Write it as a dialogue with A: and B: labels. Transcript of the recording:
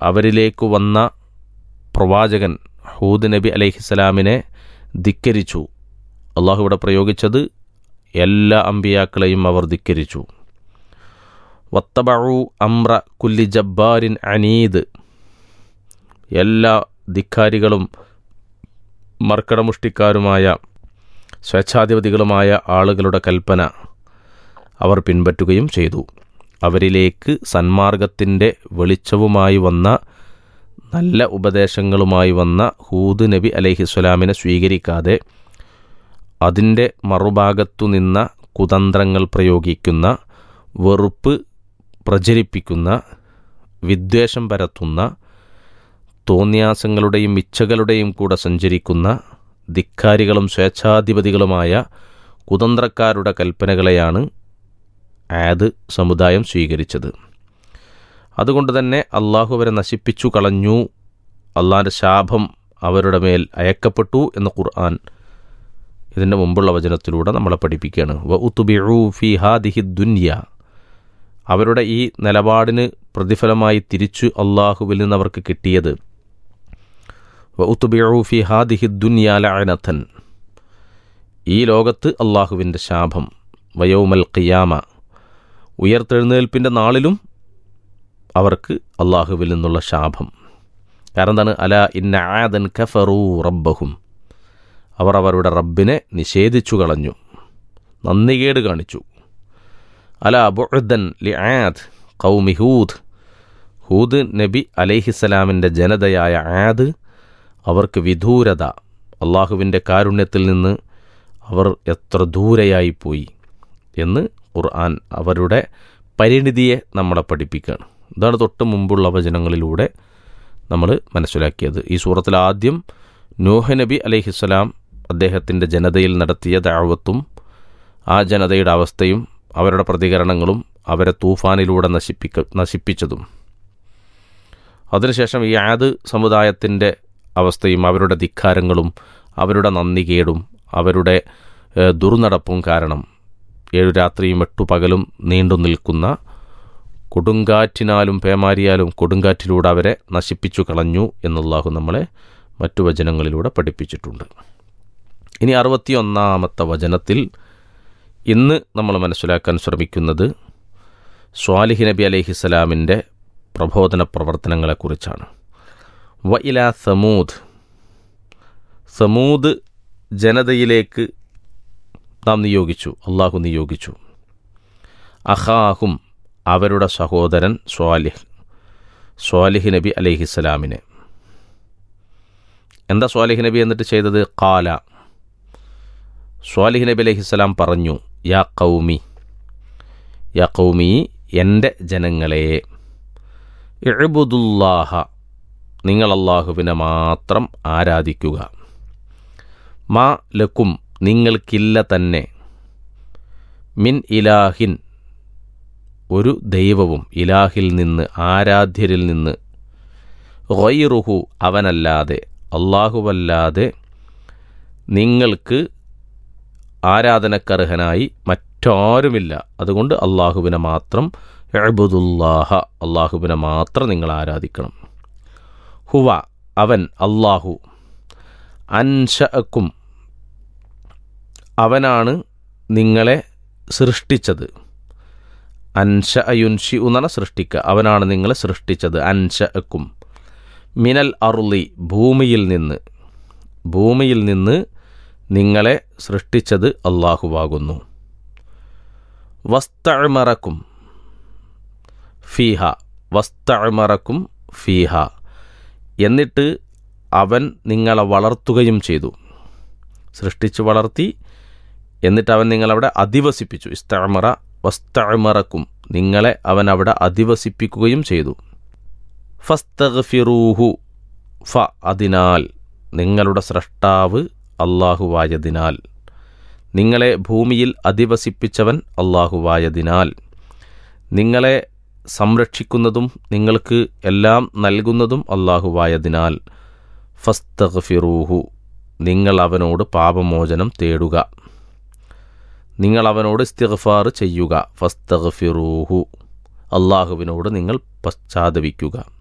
A: അവരിലേക്ക് വന്ന പ്രവാചകൻ ഹൂദ് നബി അലൈഹിസ്സലാമിനെ ധിക്കരിച്ചു അള്ളാഹു ഇവിടെ പ്രയോഗിച്ചത് എല്ലാ അമ്പിയാക്കളെയും അവർ ധിക്കരിച്ചു വത്തബഴു അമ്ര കുല്ലി ജബ്ബാരിൻ അനീദ് എല്ലാ ധിക്കാരികളും മർക്കടമുഷ്ടിക്കാരുമായ സ്വേച്ഛാധിപതികളുമായ ആളുകളുടെ കൽപ്പന അവർ പിൻപറ്റുകയും ചെയ്തു അവരിലേക്ക് സന്മാർഗത്തിൻ്റെ വെളിച്ചവുമായി വന്ന നല്ല ഉപദേശങ്ങളുമായി വന്ന ഹൂദ് നബി അലൈഹിസ്വലാമിനെ സ്വീകരിക്കാതെ അതിൻ്റെ മറുഭാഗത്തു നിന്ന കുതന്ത്രങ്ങൾ പ്രയോഗിക്കുന്ന വെറുപ്പ് പ്രചരിപ്പിക്കുന്ന വിദ്വേഷം പരത്തുന്ന തോന്യാസങ്ങളുടെയും ഇച്ഛകളുടെയും കൂടെ സഞ്ചരിക്കുന്ന ധിക്കാരികളും സ്വേച്ഛാധിപതികളുമായ കുതന്ത്രക്കാരുടെ കൽപ്പനകളെയാണ് ആദ് സമുദായം സ്വീകരിച്ചത് അതുകൊണ്ട് തന്നെ അള്ളാഹു അവരെ നശിപ്പിച്ചു കളഞ്ഞു അള്ളാഹിൻ്റെ ശാപം അവരുടെ മേൽ അയക്കപ്പെട്ടു എന്ന് ഖുർആൻ ഇതിൻ്റെ മുമ്പുള്ള വചനത്തിലൂടെ നമ്മളെ പഠിപ്പിക്കുകയാണ് വ ഉത്തുബിഴു ഫി ഹാദിഹി ദുന്യ അവരുടെ ഈ നിലപാടിന് പ്രതിഫലമായി തിരിച്ചു അള്ളാഹുവിൽ നിന്ന് അവർക്ക് കിട്ടിയത് വ ഉത്തുബിഴു ഫി ഹാദിഹി ദുന്യ ലഅനഥൻ ഈ ലോകത്ത് അള്ളാഹുവിൻ്റെ ശാപം വയോമൽ ഖിയാമ ഉയർത്തെഴുന്നേൽപ്പിൻ്റെ നാളിലും അവർക്ക് അള്ളാഹുവിൽ നിന്നുള്ള ശാപം കാരണം എന്താണ് അല ഇന്ന ആദൻ കഫറൂ റബ്ബഹും അവർ അവരുടെ റബ്ബിനെ നിഷേധിച്ചു കളഞ്ഞു നന്ദികേട് കാണിച്ചു അല ബുഅദൻ ലി ആദ് കൗമി ഹൂദ് ഹൂദ് നബി അലൈഹിസലാമിൻ്റെ ജനതയായ ആദ് അവർക്ക് വിദൂരത അള്ളാഹുവിൻ്റെ കാരുണ്യത്തിൽ നിന്ന് അവർ എത്ര ദൂരെയായിപ്പോയി എന്ന് ഖുർആൻ അവരുടെ പരിണിതിയെ നമ്മളെ പഠിപ്പിക്കുകയാണ് ഇതാണ് തൊട്ട് മുമ്പുള്ള വചനങ്ങളിലൂടെ നമ്മൾ മനസ്സിലാക്കിയത് ഈ സൂറത്തിൽ ആദ്യം നൂഹ് നബി അലൈഹിസ്സലാം അദ്ദേഹത്തിൻ്റെ ജനതയിൽ നടത്തിയ ദാവത്തും ആ ജനതയുടെ അവസ്ഥയും അവരുടെ പ്രതികരണങ്ങളും അവരെ തൂഫാനിലൂടെ നശിപ്പിക്ക നശിപ്പിച്ചതും അതിനുശേഷം ഈ ആദ് സമുദായത്തിൻ്റെ അവസ്ഥയും അവരുടെ ധിക്കാരങ്ങളും അവരുടെ നന്ദികേടും അവരുടെ ഏഹ്, ദുർനടപ്പും കാരണം ഏഴു രാത്രിയും എട്ടു പകലും നീണ്ടു നിൽക്കുന്ന കൊടുങ്കാറ്റിനാലും പേമാരിയാലും കൊടുങ്കാറ്റിലൂടെ അവരെ നശിപ്പിച്ചു കളഞ്ഞു എന്നുള്ളാഹു നമ്മളെ മറ്റു വചനങ്ങളിലൂടെ പഠിപ്പിച്ചിട്ടുണ്ട് ഇനി അറുപത്തിയൊന്നാമത്തെ വചനത്തിൽ ഇന്ന് നമ്മൾ മനസ്സിലാക്കാൻ ശ്രമിക്കുന്നത് സ്വാലിഹ് നബി അലൈഹിസ്സലാമിൻ്റെ പ്രബോധന പ്രവർത്തനങ്ങളെക്കുറിച്ചാണ് വ ഇല സമൂദ് സമൂദ് ജനതയിലേക്ക് നാം നിയോഗിച്ചു അള്ളാഹു നിയോഗിച്ചു അഹാഹും അവരുടെ സഹോദരൻ സ്വാലിഹ് സ്വാലിഹ് നബി അലൈഹിസ്സലാമിനെ എന്താ സ്വാലിഹ് നബി എന്നിട്ട് ചെയ്തത് കാല സ്വാലിഹ് നബി അലൈഹിസ്സലാം പറഞ്ഞു യാ കൗമി യാ കൗമി എൻ്റെ ജനങ്ങളെ ഇഴുബുദുല്ലാഹ നിങ്ങൾ അള്ളാഹുവിനെ മാത്രം ആരാധിക്കുക മാ ലക്കും നിങ്ങൾക്കില്ല തന്നെ മിൻ ഇലാഹിൻ ഒരു ദൈവവും ഇലാഹിൽ നിന്ന് ആരാധ്യരിൽ നിന്ന് ഗൈറുഹു അവനല്ലാതെ അള്ളാഹുവല്ലാതെ നിങ്ങൾക്ക് ആരാധനക്കർഹനായി മറ്റാരുമില്ല അതുകൊണ്ട് അള്ളാഹുവിനെ മാത്രം എഴുബുദുല്ലാഹ അള്ളാഹുവിനെ മാത്രം നിങ്ങൾ ആരാധിക്കണം ഹുവ അവൻ അള്ളാഹു അൻഷഅക്കും അവനാണ് നിങ്ങളെ സൃഷ്ടിച്ചത് അൻഷ അയുൻഷി എന്നാണ് സൃഷ്ടിക്കുക അവനാണ് നിങ്ങളെ സൃഷ്ടിച്ചത് അൻഷഅക്കും മിനൽ അറുളി ഭൂമിയിൽ നിന്ന് ഭൂമിയിൽ നിന്ന് നിങ്ങളെ സൃഷ്ടിച്ചത് അള്ളാഹുവാകുന്നു വസ്തമറക്കും ഫീഹ വസ്തമറക്കും ഫീഹ എന്നിട്ട് അവൻ നിങ്ങളെ വളർത്തുകയും ചെയ്തു സൃഷ്ടിച്ച് വളർത്തി എന്നിട്ട് അവൻ നിങ്ങളവിടെ അധിവസിപ്പിച്ചു ഇസ്തമറ വസ്തമറക്കും നിങ്ങളെ അവൻ അവിടെ അധിവസിപ്പിക്കുകയും ചെയ്തു ഫസ്തഗ്ഫിറൂഹു ഫ അതിനാൽ നിങ്ങളുടെ സ്രഷ്ടാവ് അള്ളാഹുവായതിനാൽ നിങ്ങളെ ഭൂമിയിൽ അധിവസിപ്പിച്ചവൻ അള്ളാഹുവായതിനാൽ നിങ്ങളെ സംരക്ഷിക്കുന്നതും നിങ്ങൾക്ക് എല്ലാം നൽകുന്നതും അള്ളാഹുവായതിനാൽ ഫസ്തഗ്ഫിറൂഹു നിങ്ങൾ അവനോട് പാപമോചനം തേടുക നിങ്ങൾ അവനോട് ഇസ്തിഗ്ഫാർ ചെയ്യുക ഫസ്തഗ്ഫിറൂഹു അള്ളാഹുവിനോട് നിങ്ങൾ പശ്ചാത്തപിക്കുക